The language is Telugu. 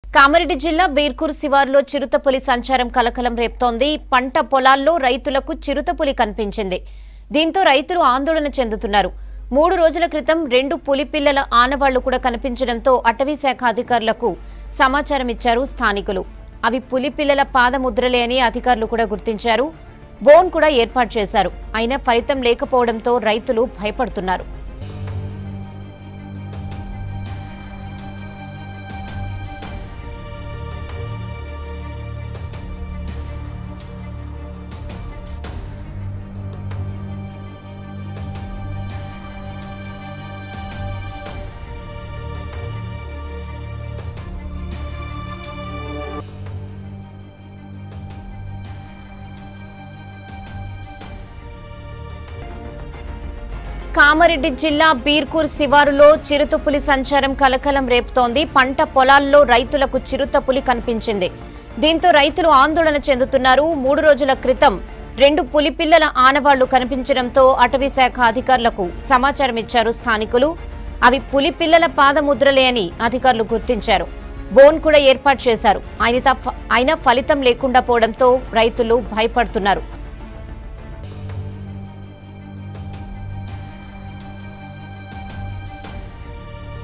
కామారెడ్డి జిల్లా బీర్కూర్ శివారులో చిరుతపులి సంచారం కలకలం రేపుతోంది పంట పొలాల్లో రైతులకు చిరుతపులి కనిపించింది దీంతో రైతులు ఆందోళన చెందుతున్నారు మూడు రోజుల క్రితం రెండు పులి పిల్లల ఆనవాళ్లు కూడా కనిపించడంతో అటవీ శాఖ అధికారులకు సమాచారం ఇచ్చారు స్థానికులు అవి పులి పిల్లల పాదముద్రలే అని అధికారులు కూడా గుర్తించారు బోన్ కూడా ఏర్పాటు చేశారు అయినా ఫలితం లేకపోవడంతో రైతులు భయపడుతున్నారు కామారెడ్డి జిల్లా బీర్కూర్ శివారులో చిరుతపులి సంచారం కలకలం రేపుతోంది పంట పొలాల్లో రైతులకు చిరుతపులి కనిపించింది దీంతో రైతులు ఆందోళన చెందుతున్నారు మూడు రోజుల క్రితం రెండు పులి పిల్లల ఆనవాళ్లు కనిపించడంతో అటవీ శాఖ అధికారులకు సమాచారం ఇచ్చారు స్థానికులు అవి పులి పిల్లల పాదముద్రలే అని అధికారులు గుర్తించారు బోన్ కూడా ఏర్పాటు చేశారు అయినా అయినా ఫలితం లేకుండా పోవడంతో రైతులు భయపడుతున్నారు